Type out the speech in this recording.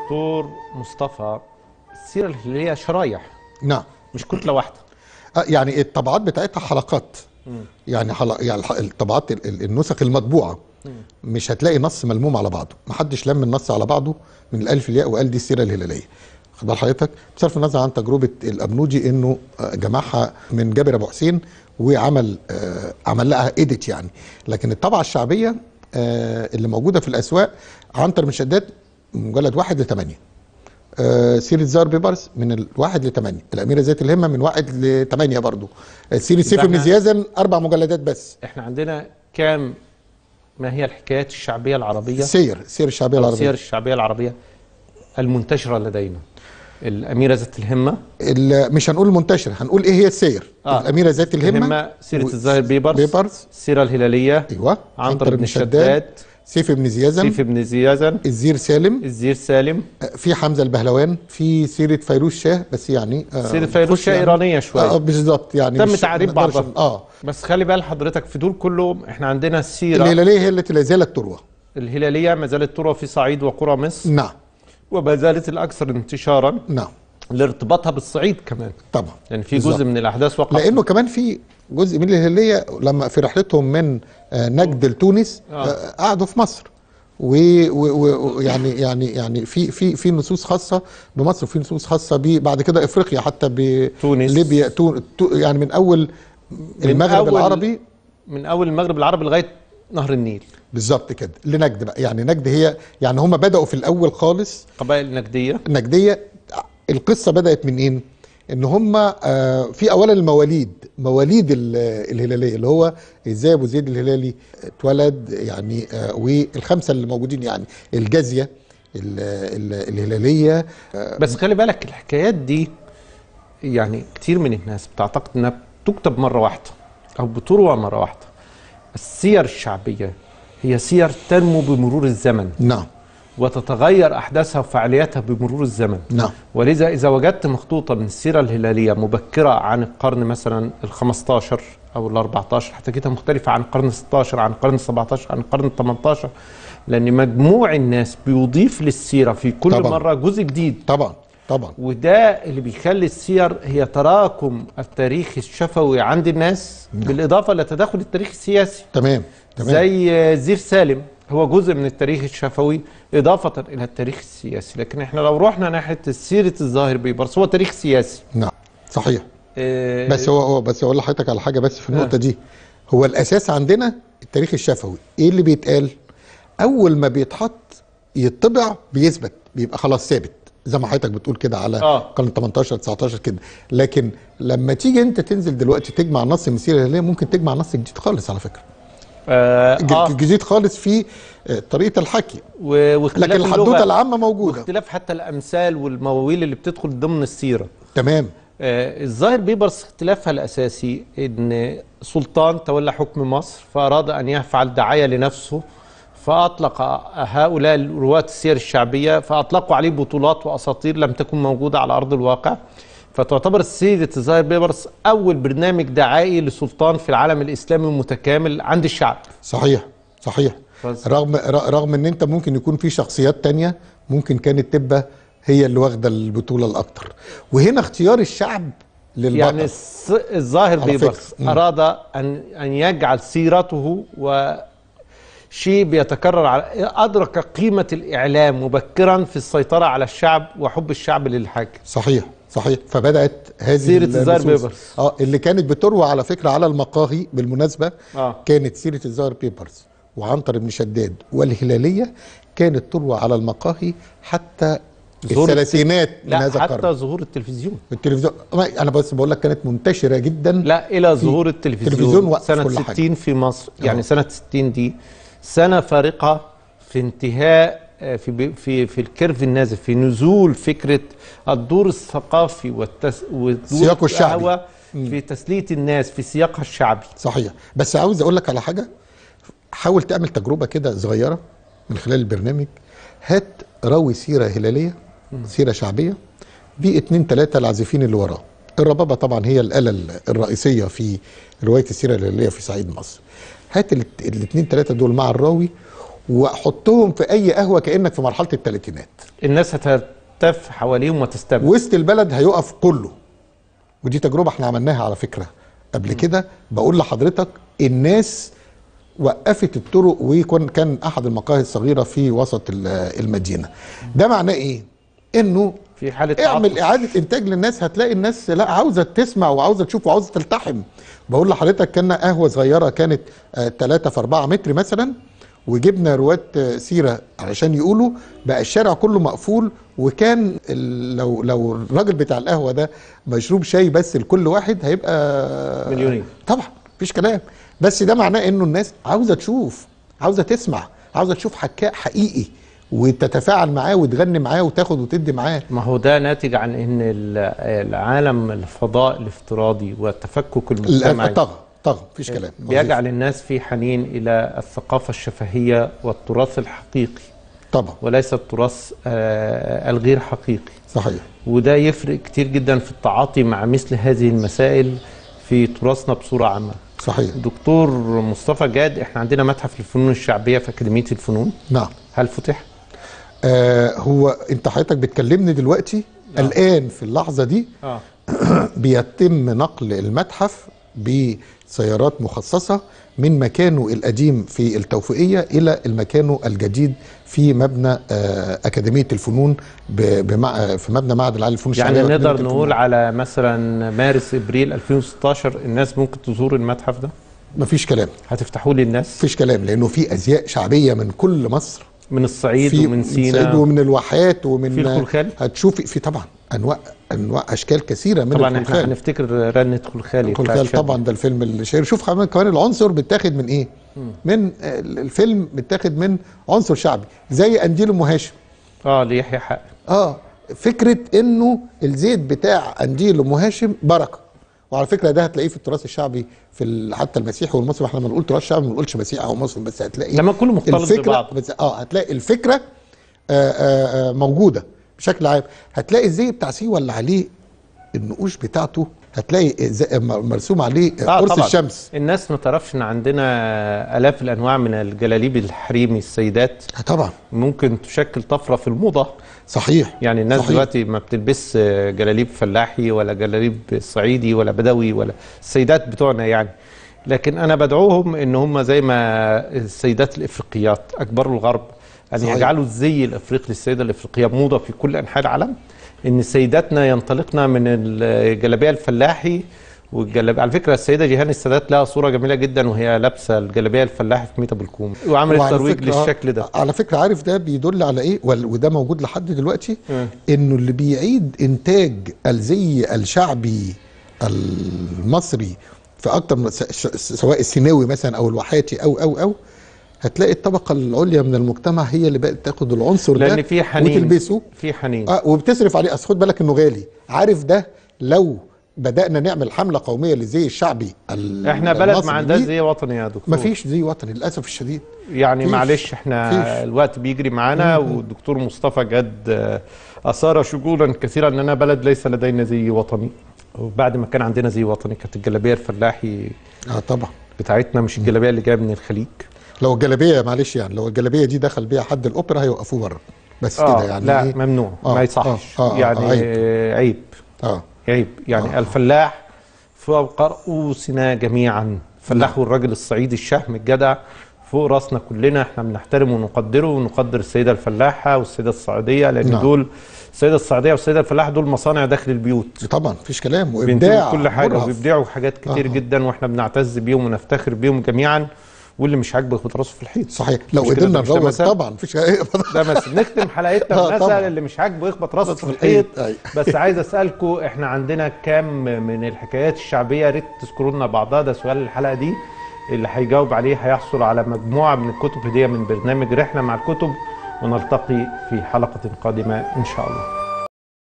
دكتور مصطفى السيره الهلاليه شرايح نعم مش كتله واحده آه، يعني الطبعات بتاعتها حلقات يعني حلق يعني الح- الطبعات ال- ال- النسخ المطبوعه مش هتلاقي نص ملموم على بعضه محدش لم النص على بعضه من الالف الياء وقال دي السيره الهلاليه خد بال حضرتك بصرف النظر عن تجربه الابنوجي انه آه، جمعها من جابر ابو حسين وعمل آه، عمل لها ايديت يعني لكن الطبعه الشعبيه آه، اللي موجوده في الاسواق عنتر من شداد مجلد واحد لثمانيه آه، سيرة زار بيبرس من الواحد لثمانية الأميرة ذات الهمة من واحد لثمانية برضو آه، سيرة سيف يبقى بن احنا- زيازن أربع مجلدات بس احنا عندنا كام ما هي الحكايات الشعبيه العربيه سير سير الشعبية أو العربية السير الشعبيه العربيه المنتشره لدينا الاميره ذات الهمه ال- مش هنقول منتشر هنقول إيه هي السير آه. الأميرة ذات الهمة الهمه سيره و- الزاهر بيبرس بيبرس السيره الهلاليه أيوة عنتر بن شداد سيف بن زيازن سيف بن زيازن الزير سالم الزير سالم آه، في حمزة البهلوان في سيرة فيروز شاه بس يعني آه، سيرة فيروز خش شاه يعني- إيرانية شوية. آه بالظبط يعني تم مش- تعريب ما نقدرش- بعضها اه بس خلي بال حضرتك في دول كلهم احنا عندنا السيره الهلالية هي التي لا زالت تروى الهلاليه ما زالت تروى في صعيد وقرى مصر نعم وما زالت الاكثر انتشارا نعم لارتباطها بالصعيد كمان طبعا يعني في بالظبط. جزء من الاحداث وقع لانه كمان في جزء من الهلاليه لما في رحلتهم من آه، نجد لتونس آه. آه، قعدوا في مصر ويعني و... و... يعني يعني يعني في في في نصوص خاصه بمصر وفي نصوص خاصه ب بعد كده افريقيا حتى تونس. بليبيا تو... تو... يعني من اول المغرب أول- العربي من اول المغرب العربي لغايه نهر النيل بالظبط كده لنجد بقى يعني نجد هي يعني هم بداوا في الاول خالص قبائل النجديه النجديه القصه بدات من ايه؟ ان هم آه، في اولا المواليد مواليد ال- الهلاليه اللي هو ازاي ابو زيد الهلالي اتولد يعني آه، والخمسه اللي موجودين يعني الجازيه ال- ال- الهلاليه آه، بس خلي بالك الحكايات دي يعني كتير من الناس بتعتقد انها بتكتب مره واحده او بتروى مره واحده السير الشعبيه هي سير تنمو بمرور الزمن نعم وتتغير احداثها وفعالياتها بمرور الزمن نعم ولذا اذا وجدت مخطوطه من السيره الهلاليه مبكره عن القرن مثلا ال 15 او ال 14 هتجدها مختلفه عن القرن 16 عن القرن 17 عن القرن 18 لان مجموع الناس بيضيف للسيره في كل طبعاً. مره جزء جديد طبعا طبعا وده اللي بيخلي السير هي تراكم التاريخ الشفوي عند الناس بالاضافه لتداخل التاريخ السياسي تمام تمام زي زير سالم هو جزء من التاريخ الشفوي إضافة إلى التاريخ السياسي لكن إحنا لو رحنا ناحية سيرة الظاهر بيبرس هو تاريخ سياسي نعم صحيح آه، بس هو هو بس اقول لحضرتك على حاجه بس في النقطه دي هو الاساس عندنا التاريخ الشفوي ايه اللي بيتقال اول ما بيتحط يطبع بيثبت بيبقى خلاص ثابت زي ما حضرتك بتقول كده على آه. قرن 18 19 كده لكن لما تيجي انت تنزل دلوقتي تجمع نص من السيره الهلاليه ممكن تجمع نص جديد خالص على فكره آه ج- آه جديد خالص في آه، طريقه الحكي و- واختلاف لكن الحدوته اللغة العامه موجوده واختلاف حتى الأمثال والمواويل اللي بتدخل ضمن السيرة تمام آه الظاهر بيبرس اختلافها الأساسي إن سلطان تولى حكم مصر فأراد أن يفعل دعاية لنفسه فأطلق هؤلاء رواة السير الشعبية فأطلقوا عليه بطولات وأساطير لم تكن موجودة على أرض الواقع فتعتبر سيرة الظاهر بيبرس أول برنامج دعائي لسلطان في العالم الإسلامي متكامل عند الشعب صحيح صحيح بس- رغم ر- رغم ان انت ممكن يكون في شخصيات تانية ممكن كانت تبقى هي اللي واخده البطوله الاكتر وهنا اختيار الشعب للبطل يعني الس- الظاهر على بيبرس فكرة. مم. أراد أن أن يجعل سيرته وشيء بيتكرر على أدرك قيمة الإعلام مبكرا في السيطرة على الشعب وحب الشعب للحاكم صحيح صحيح فبدات هذه سيرة الزهر النصوص- بيبرس. اه اللي كانت بتروى على فكره على المقاهي بالمناسبه آه. كانت سيره الزهر بيبرز وعنتر بن شداد والهلاليه كانت تروى على المقاهي حتى ظهور الثلاثينات من لا هذا حتى القرن ظهور التلفزيون التلفزيون ما- انا بس بقول لك كانت منتشره جدا لا الى في ظهور التلفزيون, التلفزيون وقف سنه كل 60 حاجة. في مصر يعني آه. سنه 60 دي سنه فارقه في انتهاء آه، في ب- في في الكيرف النازل في نزول فكره الدور الثقافي والتس والدور سياقه الشعبي. القهوة في تسليه الناس في سياقها الشعبي صحيح بس عاوز اقول لك على حاجه حاول تعمل تجربه كده صغيره من خلال البرنامج هات راوي سيره هلاليه سيره شعبيه باتنين تلاته العازفين اللي وراه الربابه طبعا هي الاله ال- الرئيسيه في روايه السيره الهلاليه في صعيد مصر هات الات- الاتنين تلاته دول مع الراوي وحطهم في اي قهوه كانك في مرحله الثلاثينات الناس هتلتف حواليهم وتستمع وسط البلد هيقف كله ودي تجربه احنا عملناها على فكره قبل كده بقول لحضرتك الناس وقفت الطرق وكان كان احد المقاهي الصغيره في وسط ال- المدينه ده معناه ايه انه في حاله اعمل تعاطف. اعاده انتاج للناس هتلاقي الناس لا عاوزه تسمع وعاوزه تشوف وعاوزه تلتحم بقول لحضرتك كان قهوه صغيره كانت 3 في 4 متر مثلا وجبنا رواد آه، سيره علشان يقولوا بقى الشارع كله مقفول وكان ال- لو لو الراجل بتاع القهوه ده مشروب شاي بس لكل واحد هيبقى مليونين. طبعا مفيش كلام بس ده معناه انه الناس عاوزه تشوف عاوزه تسمع عاوزه تشوف حكاء حقيقي وتتفاعل معاه وتغني معاه وتاخد وتدي معاه ما هو ده ناتج عن ان ال- العالم الفضاء الافتراضي والتفكك المجتمعي طغى طغى مفيش كلام بيجعل الناس في حنين الى الثقافه الشفهيه والتراث الحقيقي طبعا وليس التراث آه، الغير حقيقي صحيح وده يفرق كتير جدا في التعاطي مع مثل هذه المسائل في تراثنا بصوره عامه صحيح دكتور مصطفى جاد احنا عندنا متحف للفنون الشعبيه في اكاديميه الفنون نعم هل فتح آه هو انت حضرتك بتكلمني دلوقتي الان في اللحظه دي اه بيتم نقل المتحف بسيارات مخصصه من مكانه القديم في التوفيقيه الى المكانه الجديد في مبنى آه اكاديميه الفنون ب- بمع في مبنى معهد العالي للفنون يعني الشعبيه نقدر وأكاديمية نقول الفنون. على مثلا مارس ابريل 2016 الناس ممكن تزور المتحف ده مفيش كلام هتفتحوه للناس مفيش كلام لانه في ازياء شعبيه من كل مصر من الصعيد في ومن الصعيد سينا ومن الواحات ومن في الخلخال؟ هتشوفي في طبعا انواع انواع اشكال كثيره من طبعا احنا الخلخال هنفتكر رنة خلخالي بتاعت الخلخال شادي. طبعا ده الفيلم الشهير شوف كمان كمان العنصر بيتاخد من ايه من آه، الفيلم متاخد من عنصر شعبي زي قنديل ام هاشم اه ليحيى حق اه فكره انه الزيت بتاع قنديل ام هاشم بركه وعلى فكره ده هتلاقيه في التراث الشعبي في ال- حتى المسيحي والمصري احنا لما نقول تراث شعبي ما بنقولش مسيحي او مسلم بس هتلاقي لما كله مختلط الفكره ببعض بس اه هتلاقي الفكره آه آه آه موجوده بشكل عام هتلاقي الزي بتاع سيوه اللي عليه النقوش بتاعته هتلاقي زي- م- مرسوم عليه آه قرص طبعا. الشمس الناس ما تعرفش ان عندنا الاف الانواع من الجلاليب الحريمي السيدات آه طبعا ممكن تشكل طفره في الموضه صحيح يعني الناس صحيح. دلوقتي ما بتلبس جلاليب فلاحي ولا جلاليب صعيدي ولا بدوي ولا السيدات بتوعنا يعني لكن انا بدعوهم ان هم زي ما السيدات الافريقيات اجبروا الغرب ان صحيح. يجعلوا الزي الافريقي للسيده الافريقيه موضه في كل انحاء العالم ان سيداتنا ينطلقن من الجلابيه الفلاحي والجلابيه على فكره السيده جيهان السادات لها صوره جميله جدا وهي لابسه الجلابيه الفلاحي في ميتا بالكوم وعملت وعلى ترويج فكرة- للشكل ده على فكره عارف ده بيدل على ايه وال- وده موجود لحد دلوقتي مم. انه اللي بيعيد انتاج الزي الشعبي المصري في اكتر من س- ش- سواء السيناوي مثلا او الواحاتي او او او هتلاقي الطبقه العليا من المجتمع هي اللي بقت تاخد العنصر ده لان في حنين وتلبسه في حنين اه وبتصرف عليه اصل خد بالك انه غالي عارف ده لو بدانا نعمل حمله قوميه للزي الشعبي ال- احنا بلد المصري ما عندهاش دي، زي وطني يا دكتور مفيش زي وطني للاسف الشديد يعني مفيش. معلش احنا مفيش. الوقت بيجري معانا والدكتور مصطفى جد آه، اثار شجونا كثيرا اننا بلد ليس لدينا زي وطني وبعد ما كان عندنا زي وطني كانت الجلابيه الفلاحي اه طبعا بتاعتنا مش الجلابيه اللي جايه من الخليج لو الجلابيه معلش يعني لو الجلابيه دي دخل بيها حد الاوبرا هيوقفوه بره بس اه كده يعني لا إيه؟ ممنوع آه، ما يصحش آه، آه، آه، يعني عيب. آه، عيب اه عيب يعني آه. الفلاح فوق رؤوسنا جميعا الفلاح والراجل الصعيدي الشهم الجدع فوق راسنا كلنا احنا بنحترمه ونقدره ونقدر السيده الفلاحه والسيده الصعيديه لان نعم. دول السيده الصعيديه والسيده الفلاحه دول مصانع داخل البيوت طبعا مفيش كلام بينتجوا وابداع كل حاجه مرهف. وبيبدعوا حاجات كتير آه. جدا واحنا بنعتز بيهم ونفتخر بيهم جميعا واللي مش عاجبه يخبط راسه في الحيط صحيح لو مش كده قدرنا ده مش ده نروج مثل؟ طبعا مفيش ده بس نختم حلقتنا آه، بمثل طبعا. اللي مش عاجبه يخبط راسه في في الحيط الحيط، أي. بس عايز اسالكم احنا عندنا كام من الحكايات الشعبيه يا ريت تذكروا لنا بعضها ده سؤال الحلقه دي اللي هيجاوب عليه هيحصل على مجموعه من الكتب هديه من برنامج رحله مع الكتب ونلتقي في حلقه قادمه ان شاء الله